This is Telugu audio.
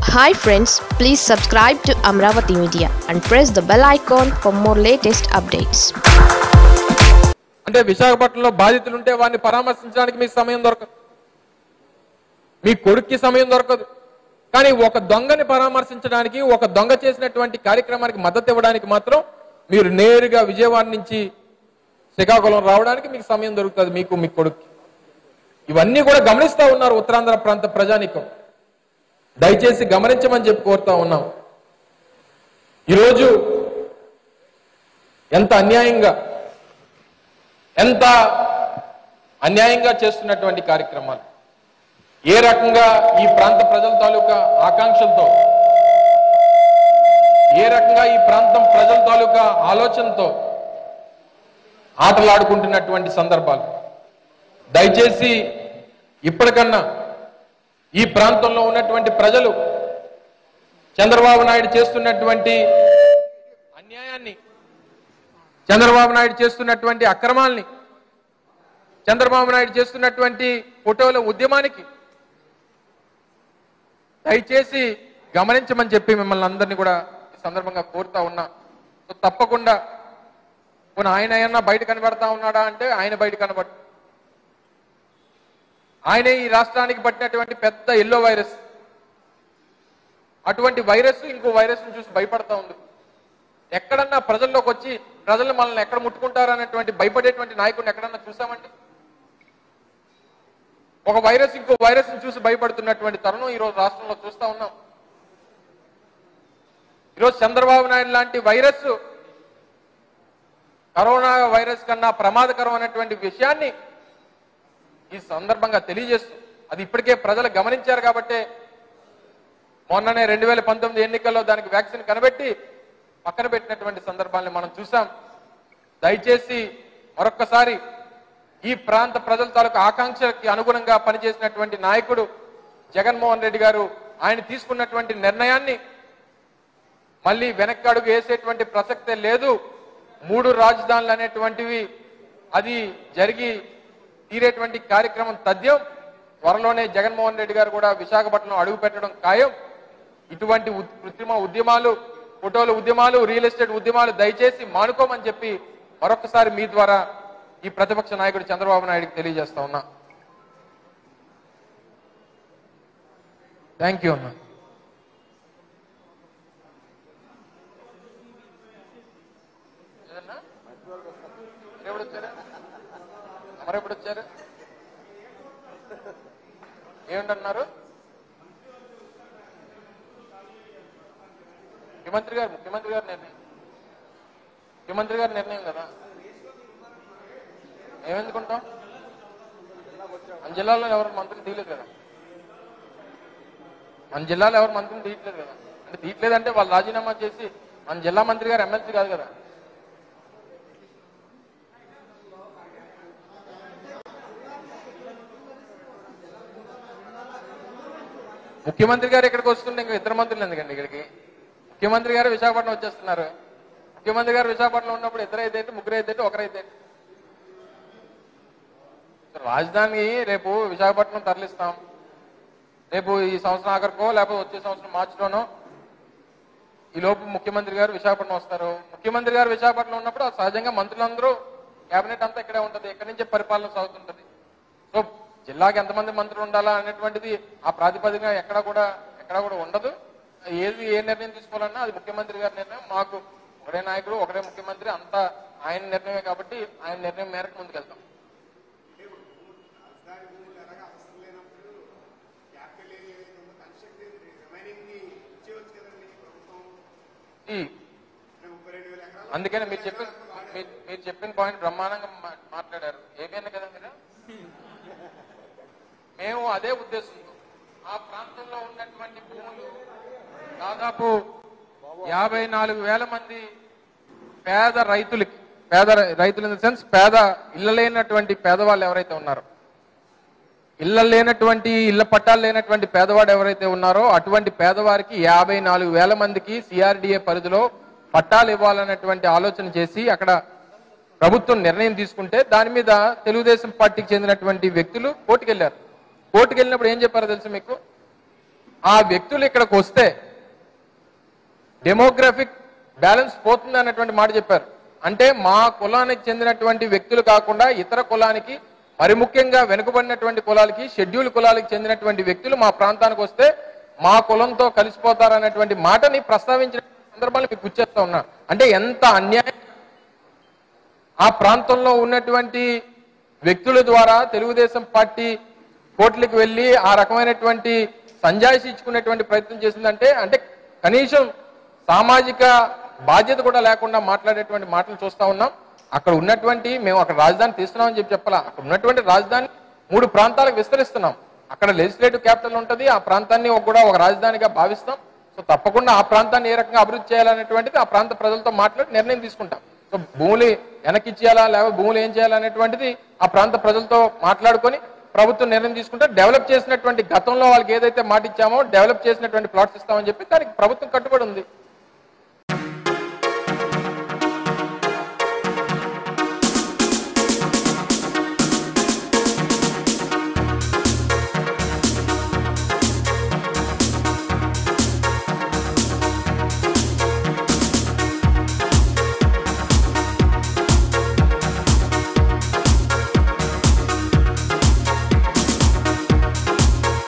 Hi friends please subscribe to Amaravati media and press the bell icon for more latest updates అంటే విశాఖపట్నంలో బాధితులు ఉంటే వారిని పరామర్శించడానికి మీకు సమయం దొరకదు మీ కొడుక్కి సమయం దొరకదు కానీ ఒక దొంగని పరామర్శించడానికి ఒక దొంగ చేసినటువంటి కార్యక్రమానికి మద్దతు ఇవ్వడానికి మాత్రం మీరు నేరుగా విజయవాడ నుంచి శ్రీకాకుళం రావడానికి మీకు సమయం దొరుకుతుంది మీకు మీ కొడుక్కి ఇవన్నీ కూడా గమనిస్తా ఉన్నారు ఉత్తరాంధ్ర ప్రాంత ప్రజానికం దయచేసి గమనించమని చెప్పి కోరుతా ఉన్నాం ఈరోజు ఎంత అన్యాయంగా ఎంత అన్యాయంగా చేస్తున్నటువంటి కార్యక్రమాలు ఏ రకంగా ఈ ప్రాంత ప్రజల తాలూకా ఆకాంక్షలతో ఏ రకంగా ఈ ప్రాంతం ప్రజల తాలూకా ఆలోచనతో ఆటలాడుకుంటున్నటువంటి సందర్భాలు దయచేసి ఇప్పటికన్నా ఈ ప్రాంతంలో ఉన్నటువంటి ప్రజలు చంద్రబాబు నాయుడు చేస్తున్నటువంటి అన్యాయాన్ని చంద్రబాబు నాయుడు చేస్తున్నటువంటి అక్రమాల్ని చంద్రబాబు నాయుడు చేస్తున్నటువంటి ఫోటోల ఉద్యమానికి దయచేసి గమనించమని చెప్పి మిమ్మల్ని అందరినీ కూడా ఈ సందర్భంగా కోరుతా ఉన్నా సో తప్పకుండా పోనీ ఆయన ఏమన్నా బయట కనబడతా ఉన్నాడా అంటే ఆయన బయట కనబడ ఆయనే ఈ రాష్ట్రానికి పట్టినటువంటి పెద్ద ఎల్లో వైరస్ అటువంటి వైరస్ ఇంకో వైరస్ చూసి భయపడతా ఉంది ఎక్కడన్నా ప్రజల్లోకి వచ్చి ప్రజలు మనల్ని ఎక్కడ ముట్టుకుంటారు అనేటువంటి భయపడేటువంటి నాయకుడిని ఎక్కడన్నా చూసామండి ఒక వైరస్ ఇంకో వైరస్ చూసి భయపడుతున్నటువంటి తరుణం ఈరోజు రాష్ట్రంలో చూస్తా ఉన్నాం ఈరోజు చంద్రబాబు నాయుడు లాంటి వైరస్ కరోనా వైరస్ కన్నా ప్రమాదకరం అనేటువంటి విషయాన్ని ఈ సందర్భంగా తెలియజేస్తూ అది ఇప్పటికే ప్రజలు గమనించారు కాబట్టే మొన్ననే రెండు వేల పంతొమ్మిది ఎన్నికల్లో దానికి వ్యాక్సిన్ కనబెట్టి పక్కన పెట్టినటువంటి సందర్భాన్ని మనం చూసాం దయచేసి మరొక్కసారి ఈ ప్రాంత ప్రజల తాలూకు ఆకాంక్షలకి అనుగుణంగా పనిచేసినటువంటి నాయకుడు జగన్మోహన్ రెడ్డి గారు ఆయన తీసుకున్నటువంటి నిర్ణయాన్ని మళ్ళీ వెనక్కి అడుగు వేసేటువంటి ప్రసక్తే లేదు మూడు రాజధానులు అనేటువంటివి అది జరిగి తీరేటువంటి కార్యక్రమం తథ్యం త్వరలోనే జగన్మోహన్ రెడ్డి గారు కూడా విశాఖపట్నం అడుగు పెట్టడం ఖాయం ఇటువంటి ఉద్- కృత్రిమ ఉద్యమాలు ఫోటోల ఉద్యమాలు రియల్ ఎస్టేట్ ఉద్యమాలు దయచేసి మానుకోమని చెప్పి మరొకసారి మీ ద్వారా ఈ ప్రతిపక్ష నాయకుడు చంద్రబాబు నాయుడుకి తెలియజేస్తా ఉన్నా థ్యాంక్ యూ అన్నా ఏదన్నా? ఎప్పుడు వచ్చారు మరి ఎప్పుడు వచ్చారు ఏమిటన్నారు ముఖ్యమంత్రి గారు ముఖ్యమంత్రి గారి నిర్ణయం ముఖ్యమంత్రి గారి నిర్ణయం కదా ఏమెందుకుంటాం మన జిల్లాలో ఎవరు మంత్రిని తీయలేదు కదా మన జిల్లాలో ఎవరు మంత్రిని తీయట్లేదు కదా అంటే తీయట్లేదంటే వాళ్ళు రాజీనామా చేసి మన జిల్లా మంత్రి గారు ఎమ్మెల్సీ కాదు కదా ముఖ్యమంత్రి గారు ఇక్కడికి వస్తుంటే ఇంకా ఇద్దరు మంత్రులు ఎందుకండి ఇక్కడికి ముఖ్యమంత్రి గారు విశాఖపట్నం వచ్చేస్తున్నారు ముఖ్యమంత్రి గారు విశాఖపట్నం ఉన్నప్పుడు ఇద్దరు అయితే ఏంటి, ముగ్గురు అయితే ఏంటి, ఒకరు అయితే ఏంటి? రాజధాని రేపు విశాఖపట్నం తరలిస్తాం రేపు ఈ సంవత్సరం ఆఖరికో లేకపోతే వచ్చే సంవత్సరం మార్చిలోనో ఈ లోపు ముఖ్యమంత్రి గారు విశాఖపట్నం వస్తారు ముఖ్యమంత్రి గారు విశాఖపట్నం ఉన్నప్పుడు ఆ సహజంగా మంత్రులందరూ కేబినెట్ అంతా ఇక్కడే ఉంటుంది ఇక్కడి నుంచే పరిపాలన సాగుతుంటది సో జిల్లాకి ఎంతమంది మంత్రులు ఉండాలా అనేటువంటిది ఆ ప్రాతిపదికన ఎక్కడ కూడా ఎక్కడ కూడా ఉండదు ఏది ఏ నిర్ణయం తీసుకోవాలన్నా అది ముఖ్యమంత్రి గారి నిర్ణయం మాకు ఒకడే నాయకుడు ఒకడే ముఖ్యమంత్రి అంతా ఆయన నిర్ణయమే కాబట్టి ఆయన నిర్ణయం మేరకు ముందుకెళ్తాం ఈ అందుకని మీరు చెప్పిన మీరు- మీరు చెప్పిన పాయింట్ బ్రహ్మాండంగా మా- మాట్లాడారు ఏమైనా కదా మీరు మేము అదే ఉద్దేశంతో ఆ ప్రాంతంలో ఉన్నటువంటి భూములు దాదాపు యాభై నాలుగు వేల మంది పేద రైతులకి పేద రై- రైతులు ఇన్ ద సెన్స్ పేద ఇళ్ళ లేనటువంటి పేదవాళ్ళు ఎవరైతే ఉన్నారో ఇళ్ళ లేనటువంటి ఇళ్ళ పట్టాలు లేనటువంటి పేదవాడు ఎవరైతే ఉన్నారో అటువంటి పేదవారికి యాభై నాలుగు వేల మందికి సిఆర్డిఏ పరిధిలో పట్టాలు ఇవ్వాలన్నటువంటి ఆలోచన చేసి అక్కడ ప్రభుత్వం నిర్ణయం తీసుకుంటే దాని మీద తెలుగుదేశం పార్టీకి చెందినటువంటి వ్యక్తులు కోర్టుకెళ్లారు కోర్టుకు వెళ్ళినప్పుడు ఏం చెప్పారో తెలుసు మీకు ఆ వ్యక్తులు ఇక్కడికి వస్తే డెమోగ్రఫిక్ బ్యాలెన్స్ పోతుంది అన్నటువంటి మాట చెప్పారు అంటే మా కులానికి చెందినటువంటి వ్యక్తులు కాకుండా ఇతర కులానికి మరి ముఖ్యంగా వెనుకబడినటువంటి కులాలకి షెడ్యూల్ కులాలకు చెందినటువంటి వ్యక్తులు మా ప్రాంతానికి వస్తే మా కులంతో కలిసిపోతారనేటువంటి మాటని ప్రస్తావించిన సందర్భాలు మీకు గుర్చేస్తా ఉన్నా అంటే ఎంత అన్యాయం ఆ ప్రాంతంలో ఉన్నటువంటి వ్యక్తుల ద్వారా తెలుగుదేశం పార్టీ కోర్టులకు వెళ్ళి ఆ రకమైనటువంటి సంజాయిషి ఇచ్చుకునేటువంటి ప్రయత్నం చేసిందంటే అంటే కనీసం సామాజిక బాధ్యత కూడా లేకుండా మాట్లాడేటువంటి మాటలు చూస్తా ఉన్నాం అక్కడ ఉన్నటువంటి మేము అక్కడ రాజధాని తీస్తున్నామని చెప్పి చెప్పాలా అక్కడ ఉన్నటువంటి రాజధాని మూడు ప్రాంతాలకు విస్తరిస్తున్నాం అక్కడ లెజిస్లేటివ్ క్యాపిటల్ ఉంటుంది ఆ ప్రాంతాన్ని ఒక- కూడా ఒక రాజధానిగా భావిస్తాం సో తప్పకుండా ఆ ప్రాంతాన్ని ఏ రకంగా అభివృద్ధి చేయాలనేటువంటిది ఆ ప్రాంత ప్రజలతో మాట్లాడి నిర్ణయం తీసుకుంటాం సో భూములు వెనక్కి ఇచ్చేయాలా లేకపోతే భూములు ఏం చేయాలనేటువంటిది ఆ ప్రాంత ప్రజలతో మాట్లాడుకొని ప్రభుత్వం నిర్ణయం తీసుకుంటే డెవలప్ చేసినటువంటి గతంలో వాళ్ళకి ఏదైతే మాట ఇచ్చామో డెవలప్ చేసినటువంటి ప్లాట్స్ ఇస్తామని చెప్పి దానికి ప్రభుత్వం కట్టుబడి ఉంది